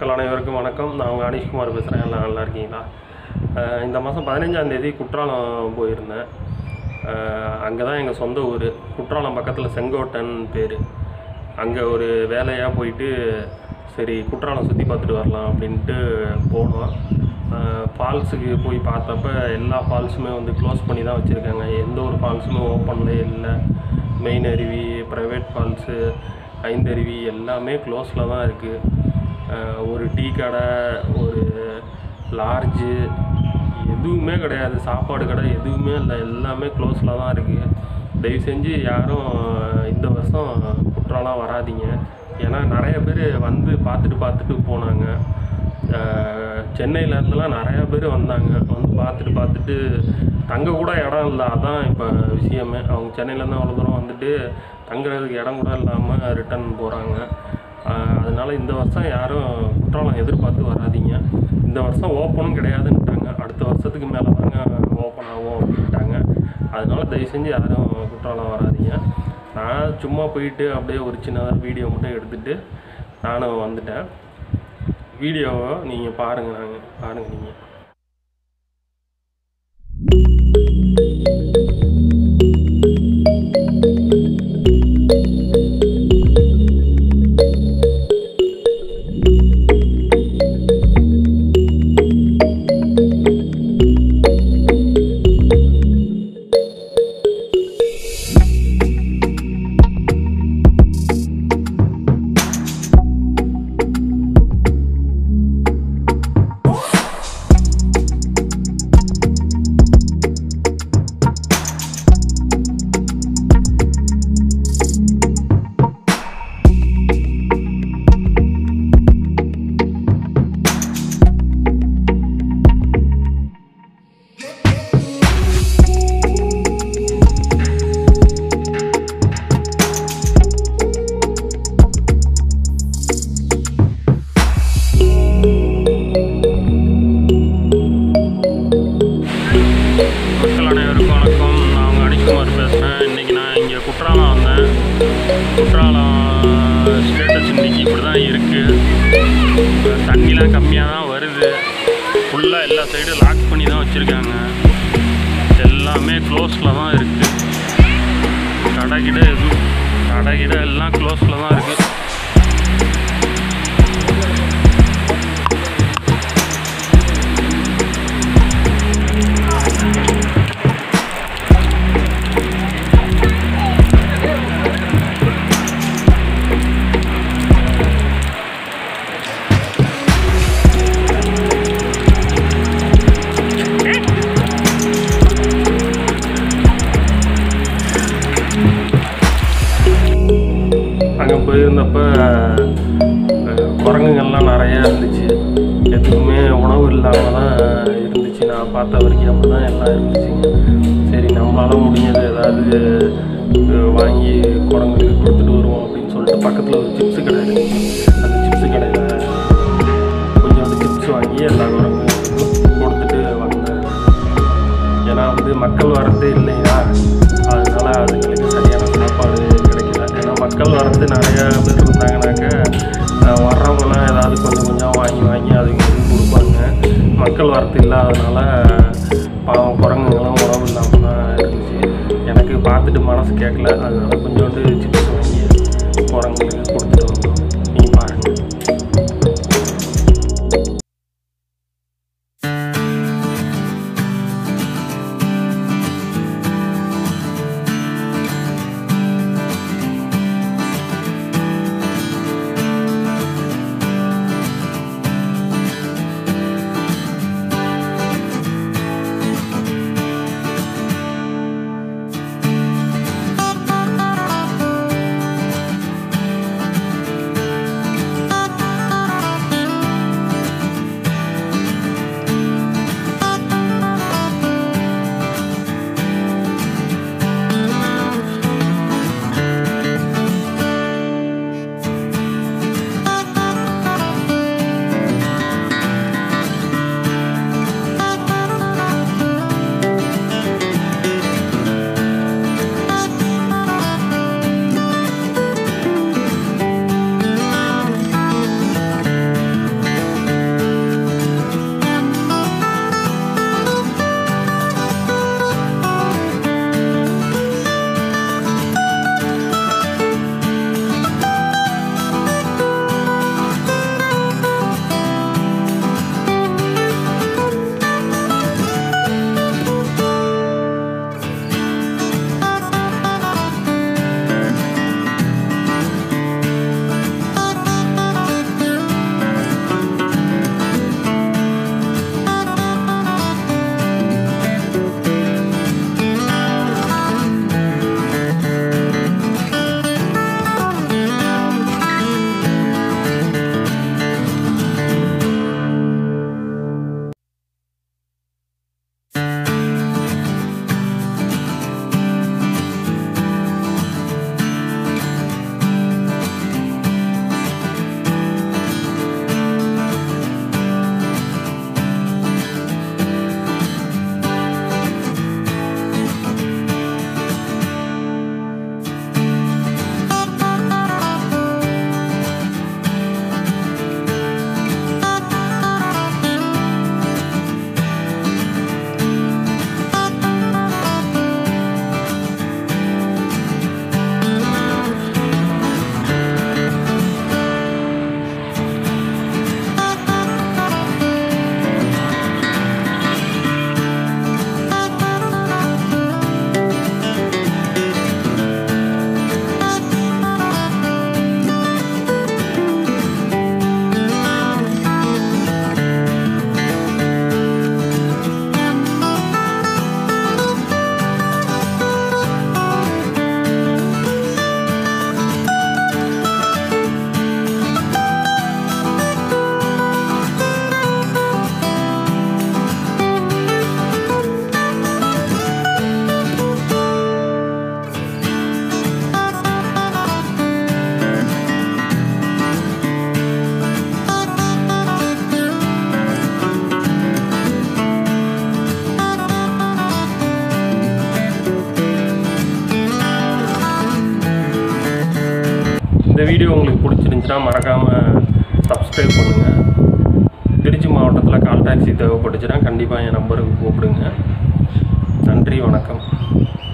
மக்கள் அனைவருக்கும் வணக்கம் நான் உங்கள் அனீஷ்குமார் பேசுகிறேன் எல்லாம் நல்லா இருக்கீங்களா அஹ் இந்த மாதம் பதினஞ்சாந்தேதி குற்றாலம் போயிருந்தேன் அங்கே தான் எங்கள் சொந்த ஊர் குற்றாலம் பக்கத்தில் செங்கோட்டன் பேர் அங்கே ஒரு வேலையாக போயிட்டு சரி குற்றாலம் சுற்றி பார்த்துட்டு வரலாம் அப்படின்ட்டு போனோம் ஃபால்ஸுக்கு போய் பார்த்தப்ப எல்லா ஃபால்ஸுமே வந்து க்ளோஸ் பண்ணி தான் வச்சுருக்காங்க எந்த ஒரு ஃபால்ஸுமே ஓப்பன்லேயே இல்லை மெயின் அருவி ப்ரைவேட் ஃபால்ஸு ஐந்தருவி எல்லாமே க்ளோஸில் தான் இருக்குது ஒரு டீ கடை ஒரு லார்ஜு எதுவுமே கிடையாது சாப்பாடு கடை எதுவுமே இல்லை எல்லாமே க்ளோஸில் தான் இருக்குது தயவு செஞ்சு யாரும் இந்த வருஷம் குற்றாலம் வராதீங்க ஏன்னா நிறைய பேர் வந்து பார்த்துட்டு பார்த்துட்டு போனாங்க அஹ் சென்னையில இருந்துலாம் நிறைய பேர் வந்தாங்க வந்து பார்த்துட்டு பார்த்துட்டு தங்க கூட இடம் இல்லை அதான் இப்போ விஷயமே அவங்க சென்னையிலேருந்து அவ்வளோ தூரம் வந்துட்டு தங்குறதுக்கு இடம் கூட இல்லாமல் ரிட்டர்ன் போகிறாங்க அதனால இந்த வருஷம் யாரும் குற்றாலம் எதிர்பார்த்து வராதீங்க இந்த வருஷம் ஓப்பனும் கிடையாதுன்ட்டாங்க அடுத்த வருஷத்துக்கு மேலே தாங்க ஓப்பன் ஆகும் அப்படின்ட்டாங்க அதனால தயவு செஞ்சு யாரும் குற்றாலம் வராதீங்க நான் சும்மா போயிட்டு அப்படியே ஒரு சின்னதாக வீடியோ மட்டும் எடுத்துகிட்டு நானும் வந்துட்டேன் வீடியோவை நீங்கள் பாருங்கள் நாங்கள் பாருங்கள் நீங்கள் மக்கள் அனைவருக்கும் வணக்கம் நான் உங்கள் அனிஷ்குமார் பேசுகிறேன் இன்றைக்கி நான் இங்கே குற்றாலம் வந்தேன் குற்றாலம் ஸ்டேட்டஸ் இன்றைக்கி இப்படி தான் இருக்குது தண்ணிலாம் கம்மியாக தான் வருது ஃபுல்லாக எல்லா சைடும் லாக் பண்ணி தான் வச்சுருக்காங்க எல்லாமே க்ளோஸில் தான் இருக்குது கடை கிட எதுவும் கடை கிட எல்லாம் க்ளோஸில் தான் இருக்குது அங்கே போயிருந்தப்ப அஹ், குரங்குங்கள்லாம் நிறையா இருந்துச்சு எதுவுமே உணவு இல்லாமல் தான் இருந்துச்சு நான் பார்த்த வரைக்கும் அப்படி தான் எல்லாம் இருந்துச்சுங்க சரி நம்மளால முடிஞ்சது ஏதாவது அஹ், வாங்கி குரங்குக்கு கொடுத்துட்டு வருவோம் அப்படின்னு சொல்லிட்டு பக்கத்தில் ஒரு சிப்ஸ் கடை இருந்துச்சு அந்த சிப்ஸ் கடையில் கொஞ்சோண்டு சிப்ஸ் வாங்கி எல்லா குரங்குக்கும் கொடுத்துட்டு வந்தேன் ஏன்னா வந்து மக்கள் வரதே இல்லையா அதனால அதுங்களுக்கு சரியான சாப்பாடு கிடைக்கல ஏன்னா மக்கள் வரது நிறைய பேர் இருந்தாங்கனாக்க அஹ், வர்றவங்கலாம் ஏதாவது கொஞ்சம் கொஞ்சம் வாங்கி வாங்கி அதுங்களுக்கு கொடுப்பாங்க மக்கள் வரது இல்லாதனால பாவம் குரங்குங்களும் உணவு இல்லாமல் தான் இருந்துச்சு எனக்கு பார்த்துட்டு மனசு கேட்கல அதனால கொஞ்சோண்டு சிப்ஸ் வாங்கி குரங்குங்களுக்கு கொடுத்துட்டு வந்தோம் நீ பாருங்கள் வீடியோ உங்களுக்கு பிடிச்சிருந்துச்சுன்னா மறக்காமல் சப்ஸ்கிரைப் பண்ணுங்கள் திருச்சி மாவட்டத்தில் கால் டாக்ஸி தேவைப்பட்டுச்சுன்னா கண்டிப்பாக என் நம்பருக்கு கூப்பிடுங்க நன்றி வணக்கம்